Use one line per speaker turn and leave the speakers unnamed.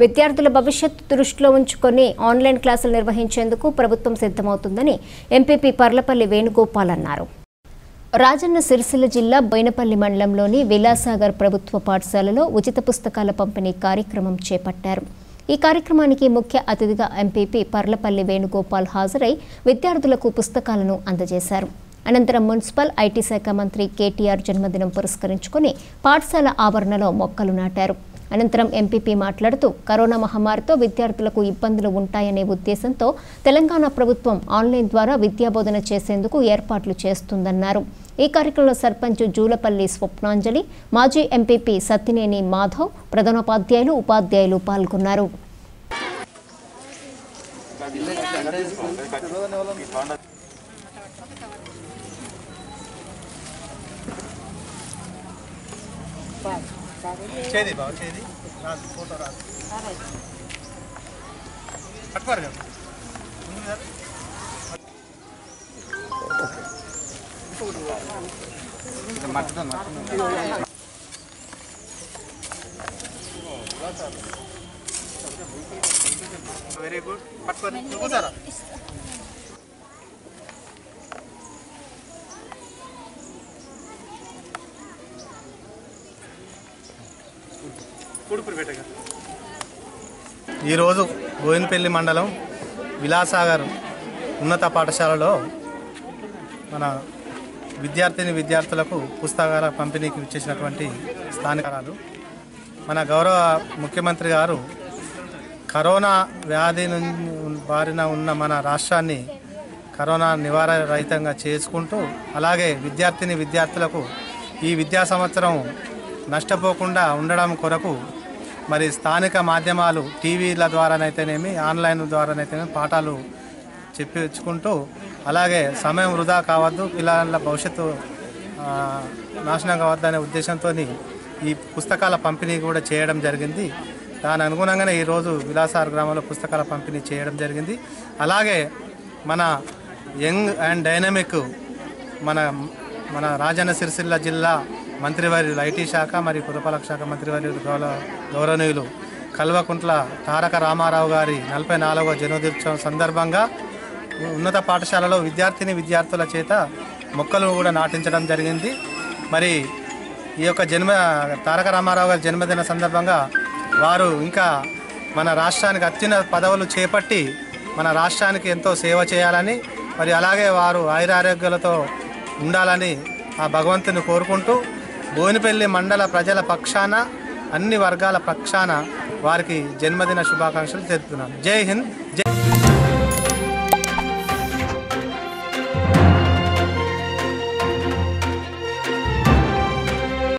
విద్యార్థుల భవిష్యత్తు దృష్టిలో ఉంచుకొని ఆన్లైన్ క్లాసులు నిర్వహించేందుకు ప్రభుత్వం సిద్ధమవుతుందని ఎంపీపీ పర్లపల్లి వేణుగోపాల్ అన్నారు రాజన్న సిరిసిల్ల జిల్లా బోయినపల్లి మండలంలోని విలాసాగర్ ప్రభుత్వ పాఠశాలలో ఉచిత పుస్తకాల పంపిణీ కార్యక్రమం చేపట్టారు ఈ కార్యక్రమానికి ముఖ్య అతిథిగా ఎంపీపీ పర్లపల్లి వేణుగోపాల్ హాజరై విద్యార్థులకు పుస్తకాలను అందజేశారు అనంతరం మున్సిపల్ ఐటీ శాఖ మంత్రి కేటీఆర్ జన్మదినం పురస్కరించుకుని పాఠశాల ఆవరణలో మొక్కలు నాటారు అనంతరం ఎంపీపీ మాట్లాడుతూ కరోనా మహమ్మారితో విద్యార్థులకు ఇబ్బందులు ఉంటాయనే ఉద్దేశంతో తెలంగాణ ప్రభుత్వం ఆన్లైన్ ద్వారా విద్యాబోధన చేసేందుకు ఏర్పాట్లు చేస్తుందన్నారు ఈ కార్యక్రమంలో సర్పంచ్ జూలపల్లి స్వప్నాంజలి మాజీ ఎంపీపీ సత్తినేని మాధవ్ ప్రధానోపాధ్యాయులు ఉపాధ్యాయులు పాల్గొన్నారు
చేది బావ చేది రాదు ఫోటో రాదు పట్టుకోరు కదా ముందు కదా వెరీ గుడ్ పట్టుకొని కూర్చోరా కూడుకురిపేటగా ఈరోజు బోయినపల్లి మండలం విలాసాగర్ ఉన్నత పాఠశాలలో మన విద్యార్థిని విద్యార్థులకు పుస్తకాల పంపిణీకి ఇచ్చేసినటువంటి స్థానికరాలు మన గౌరవ ముఖ్యమంత్రి గారు కరోనా వ్యాధి నుం- బారిన ఉన్న మన రాష్ట్రాన్ని కరోనా నివారణ రహితంగా చేసుకుంటూ అలాగే విద్యార్థిని విద్యార్థులకు ఈ విద్యా సంవత్సరం నష్టపోకుండా ఉండడం కొరకు మరి స్థానిక మాధ్యమాలు టీవీల ద్వారానైతేనేమి ఆన్లైన్ ద్వారానైతేనేమి పాఠాలు చెప్పించుకుంటూ అలాగే సమయం వృధా కావద్దు పిల్లల భవిష్యత్తు ఆ, నాశనం కావద్దు అనే ఉద్దేశంతో ఈ పుస్తకాల పంపిణీ కూడా చేయడం జరిగింది దాని అనుగుణంగానే ఈరోజు విలాసార్ గ్రామంలో పుస్తకాల పంపిణీ చేయడం జరిగింది అలాగే మన యంగ్ అండ్ డైనమిక్ మన మన రాజన్న సిరిసిల్ల జిల్లా మంత్రివర్యులు ఐటీ శాఖ మరియు పురపాలక శాఖ మంత్రివర్యులు గౌరవ గౌరవనీయులు కల్వకుంట్ల తారక రామారావు గారి నలభై నాలుగవ జన్మదినోత్సవం సందర్భంగా ఉన్నత పాఠశాలలో విద్యార్థిని విద్యార్థుల చేత మొక్కలు కూడా నాటించడం జరిగింది మరి ఈ యొక్క జన్మ తారక రామారావు గారి జన్మదిన సందర్భంగా వారు ఇంకా మన రాష్ట్రానికి అత్యున్నత పదవులు చేపట్టి మన రాష్ట్రానికి ఎంతో సేవ చేయాలని మరి అలాగే వారు ఆయురారోగ్యాలతో ఉండాలని ఆ భగవంతుని కోరుకుంటూ బోయినపల్లి మండల ప్రజల పక్షాన అన్ని వర్గాల పక్షాన వారికి జన్మదిన శుభాకాంక్షలు తెలుపుతున్నాను జై హింద్ జై